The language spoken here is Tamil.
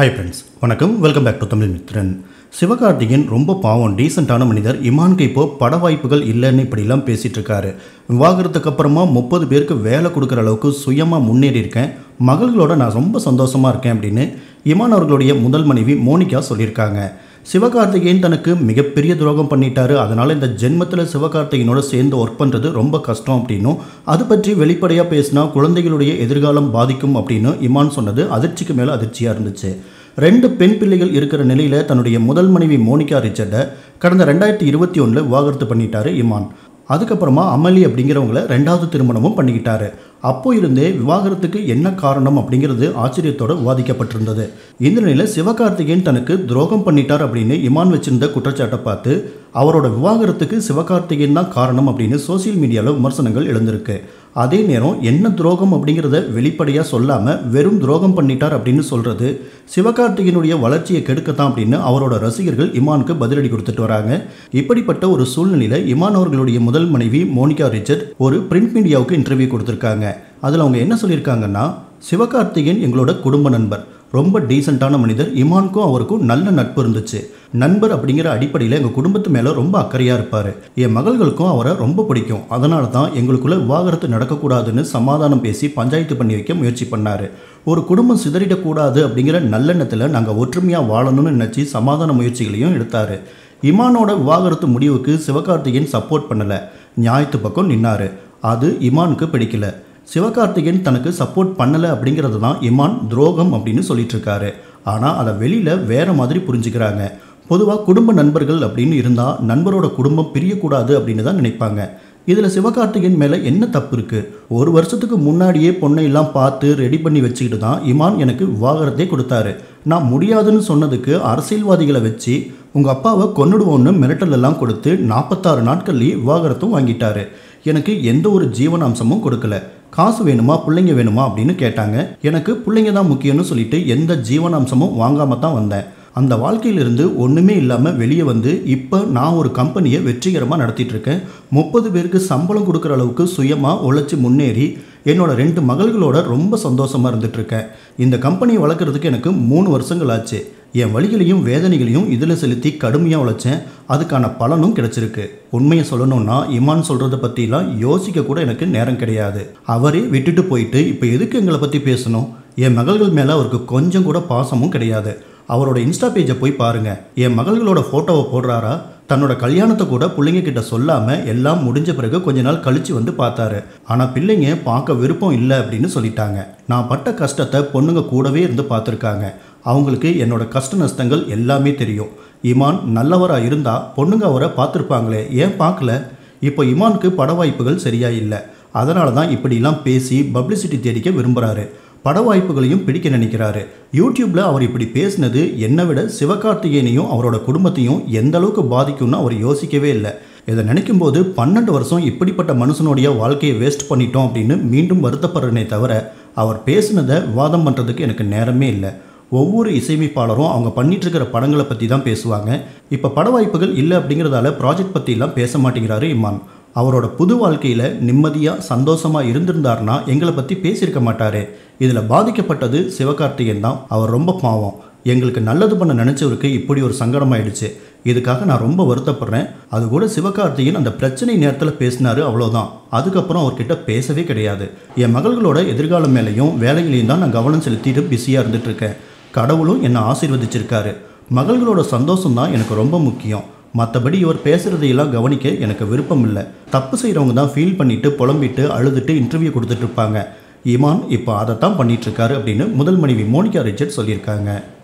ஹாய் ஃப்ரெண்ட்ஸ் வணக்கம் welcome back to Tamil Mithran Sivakarthikeyan ரொம்ப பாவம் டீசெண்டான மனிதர் இமானுக்கு இப்போ பட வாய்ப்புகள் இல்லைன்னு இப்படிலாம் பேசிட்டு இருக்காரு விவாகரத்துக்கு அப்புறமா முப்பது பேருக்கு வேலை கொடுக்குற அளவுக்கு சுயமாக முன்னேறி இருக்கேன் மகள்களோட நான் ரொம்ப சந்தோஷமாக இருக்கேன் அப்படின்னு இமான் அவர்களுடைய முதல் மனைவி மோனிகா சொல்லியிருக்காங்க சிவகார்த்திகேயன் தனக்கு மிகப்பெரிய துரோகம் பண்ணிட்டாரு அதனால் இந்த ஜென்மத்தில் சிவகார்த்திகேயனோட சேர்ந்து ஒர்க் பண்ணுறது ரொம்ப கஷ்டம் அப்படின்னும் அது பற்றி வெளிப்படையாக பேசினா குழந்தைகளுடைய எதிர்காலம் பாதிக்கும் அப்படின்னு இமான் சொன்னது அதிர்ச்சிக்கு மேலே அதிர்ச்சியாக இருந்துச்சு ரெண்டு பெண் பிள்ளைகள் இருக்கிற நிலையில் தன்னுடைய முதல் மனைவி மோனிகா ரிச்சர்டை கடந்த ரெண்டாயிரத்தி இருபத்தி ஒன்றில் விவாகரத்து பண்ணிட்டாரு இமான் அதுக்கப்புறமா அமளி அப்படிங்கிறவங்கள ரெண்டாவது திருமணமும் பண்ணிக்கிட்டாரு அப்போ இருந்தே விவாகரத்துக்கு என்ன காரணம் அப்படிங்கிறது ஆச்சரியத்தோட விவாதிக்கப்பட்டிருந்தது இந்த நிலையில் சிவகார்த்திகேயன் தனக்கு துரோகம் பண்ணிட்டார் அப்படின்னு இமான் வச்சிருந்த குற்றச்சாட்டை பார்த்து அவரோட விவாகரத்துக்கு சிவகார்த்திகேயன் தான் காரணம் அப்படின்னு சோசியல் மீடியாவில் விமர்சனங்கள் எழுந்திருக்கு அதே நேரம் என்ன துரோகம் அப்படிங்கிறத வெளிப்படையாக சொல்லாமல் வெறும் துரோகம் பண்ணிட்டார் அப்படின்னு சொல்கிறது சிவகார்த்திகேயனுடைய வளர்ச்சியை கெடுக்கத்தான் அப்படின்னு அவரோட ரசிகர்கள் இமானுக்கு பதிலடி கொடுத்துட்டு வராங்க இப்படிப்பட்ட ஒரு சூழ்நிலையில் இமான் அவர்களுடைய முதல் மனைவி மோனிகா ரிச்சர்ட் ஒரு பிரிண்ட் மீடியாவுக்கு இன்டர்வியூ கொடுத்துருக்காங்க அதில் அவங்க என்ன சொல்லியிருக்காங்கன்னா சிவகார்த்திகேயன் எங்களோட குடும்ப நண்பர் ரொம்ப டீசெண்டான மனிதர் இமானுக்கும் அவருக்கும் நல்ல நட்பு இருந்துச்சு நண்பர் அப்படிங்கிற அடிப்படையில் எங்கள் குடும்பத்து மேலே ரொம்ப அக்கறையாக இருப்பார் என் மகள்களுக்கும் அவரை ரொம்ப பிடிக்கும் அதனால தான் எங்களுக்குள்ள விவாகரத்து நடக்கக்கூடாதுன்னு சமாதானம் பேசி பஞ்சாயத்து பண்ணி வைக்க முயற்சி பண்ணார் ஒரு குடும்பம் சிதறிடக்கூடாது அப்படிங்கிற நல்லெண்ணத்தில் நாங்கள் ஒற்றுமையாக வாழணும்னு நினச்சி சமாதான முயற்சிகளையும் எடுத்தார் இமானோட விவாகரத்து முடிவுக்கு சிவகார்த்திகேயன் சப்போர்ட் பண்ணலை நியாயத்து பக்கம் நின்னாரு அது இமானுக்கு பிடிக்கல சிவகார்த்திகேயன் தனக்கு சப்போர்ட் பண்ணலை அப்படிங்கிறது தான் இமான் துரோகம் அப்படின்னு சொல்லிட்டு இருக்காரு ஆனால் அதை வெளியில் வேற மாதிரி புரிஞ்சுக்கிறாங்க பொதுவாக குடும்ப நண்பர்கள் அப்படின்னு இருந்தால் நண்பரோட குடும்பம் பிரியக்கூடாது அப்படின்னு தான் நினைப்பாங்க இதில் சிவகார்த்திகேயன் மேலே என்ன தப்பு இருக்குது ஒரு வருஷத்துக்கு முன்னாடியே பொண்ணை எல்லாம் பார்த்து ரெடி பண்ணி வச்சுக்கிட்டு தான் இமான் எனக்கு விவாகரத்தே கொடுத்தாரு நான் முடியாதுன்னு சொன்னதுக்கு அரசியல்வாதிகளை வச்சு உங்கள் அப்பாவை கொன்னுடுவோன்னு மிரட்டல் எல்லாம் கொடுத்து நாற்பத்தாறு நாட்கள்லேயே விவாகரத்தும் வாங்கிட்டாரு எனக்கு எந்த ஒரு ஜீவனாம்சமும் கொடுக்கல காசு வேணுமா பிள்ளைங்க வேணுமா அப்படின்னு கேட்டாங்க எனக்கு பிள்ளைங்க தான் முக்கியம்னு சொல்லிட்டு எந்த ஜீவனாம்சமும் வாங்காமல் தான் வந்தேன் அந்த வாழ்க்கையிலிருந்து ஒன்றுமே இல்லாமல் வெளியே வந்து இப்போ நான் ஒரு கம்பெனியை வெற்றிகரமாக நடத்திட்டு இருக்கேன் முப்பது பேருக்கு சம்பளம் கொடுக்குற அளவுக்கு சுயமாக உழைச்சி முன்னேறி என்னோட ரெண்டு மகள்களோட ரொம்ப சந்தோஷமாக இருந்துகிட்ருக்கேன் இந்த கம்பெனியை வளர்க்குறதுக்கு எனக்கு மூணு வருஷங்கள் ஆச்சு என் வழிகளையும் வேதனைகளையும் இதில் செலுத்தி கடுமையாக உழைச்சேன் அதுக்கான பலனும் கிடைச்சிருக்கு உண்மையை சொல்லணும்னா இமான் சொல்கிறத பற்றிலாம் யோசிக்க கூட எனக்கு நேரம் கிடையாது அவரே விட்டுட்டு போயிட்டு இப்போ எதுக்கு எங்களை பற்றி பேசணும் என் மகள்கள் மேலே அவருக்கு கொஞ்சம் கூட பாசமும் கிடையாது அவரோட இன்ஸ்டா பேஜை போய் பாருங்க என் மகள்களோட ஃபோட்டோவை போடுறாரா தன்னோட கல்யாணத்தை கூட பிள்ளைங்க கிட்ட சொல்லாம எல்லாம் முடிஞ்ச பிறகு கொஞ்ச நாள் கழிச்சு வந்து பார்த்தாரு ஆனா பிள்ளைங்க பார்க்க விருப்பம் இல்லை அப்படின்னு சொல்லிட்டாங்க நான் பட்ட கஷ்டத்தை பொண்ணுங்க கூடவே இருந்து பார்த்துருக்காங்க அவங்களுக்கு என்னோட கஷ்ட நஷ்டங்கள் எல்லாமே தெரியும் இமான் நல்லவராக இருந்தா பொண்ணுங்க அவரை பார்த்துருப்பாங்களே ஏன் பார்க்கல இப்போ இமானுக்கு பட வாய்ப்புகள் சரியா இல்லை அதனால தான் இப்படிலாம் பேசி பப்ளிசிட்டி தேடிக்க விரும்புகிறாரு பட வாய்ப்புகளையும் பிடிக்க நினைக்கிறாரு யூடியூப்பில் அவர் இப்படி பேசினது என்னை விட சிவகார்த்திகேயனையும் அவரோட குடும்பத்தையும் எந்த அளவுக்கு பாதிக்கும்னு அவர் யோசிக்கவே இல்லை இதை நினைக்கும் போது பன்னெண்டு வருஷம் இப்படிப்பட்ட மனுஷனுடைய வாழ்க்கையை வேஸ்ட் பண்ணிட்டோம் அப்படின்னு மீண்டும் வருத்தப்படுறனே தவிர அவர் பேசினதை விவாதம் பண்ணுறதுக்கு எனக்கு நேரமே இல்லை ஒவ்வொரு இசையமைப்பாளரும் அவங்க பண்ணிட்டு இருக்கிற படங்களை பற்றி தான் பேசுவாங்க இப்போ பட வாய்ப்புகள் இல்லை அப்படிங்கிறதால ப்ராஜெக்ட் பற்றிலாம் பேச மாட்டேங்கிறாரு இமான் அவரோட புது வாழ்க்கையில் நிம்மதியாக சந்தோஷமாக இருந்திருந்தார்னா எங்களை பற்றி பேசியிருக்க மாட்டார் இதில் பாதிக்கப்பட்டது சிவகார்த்திகேயன் தான் அவர் ரொம்ப பாவம் எங்களுக்கு நல்லது பண்ண நினச்சவருக்கு இப்படி ஒரு சங்கடம் ஆயிடுச்சு இதுக்காக நான் ரொம்ப வருத்தப்படுறேன் அது கூட சிவகார்த்திகேயன் அந்த பிரச்சனை நேரத்தில் பேசினாரு அவ்வளோதான் அதுக்கப்புறம் அவர்கிட்ட பேசவே கிடையாது என் மகள்களோட எதிர்காலம் மேலேயும் வேலைகளையும் தான் நான் கவனம் செலுத்திட்டு பிஸியாக இருந்துட்டு இருக்கேன் கடவுளும் என்னை ஆசீர்வதிச்சிருக்காரு மகள்களோட சந்தோஷம் தான் எனக்கு ரொம்ப முக்கியம் மற்றபடி இவர் பேசுகிறதையெல்லாம் கவனிக்க எனக்கு விருப்பம் இல்லை தப்பு செய்கிறவங்க தான் ஃபீல் பண்ணிட்டு புலம்பிட்டு அழுதுட்டு இன்டர்வியூ கொடுத்துட்டு இருப்பாங்க இமான் இப்போ அதை தான் பண்ணிட்டு இருக்காரு அப்படின்னு முதல் மனைவி மோனிகா ரிச்சர்ட் சொல்லியிருக்காங்க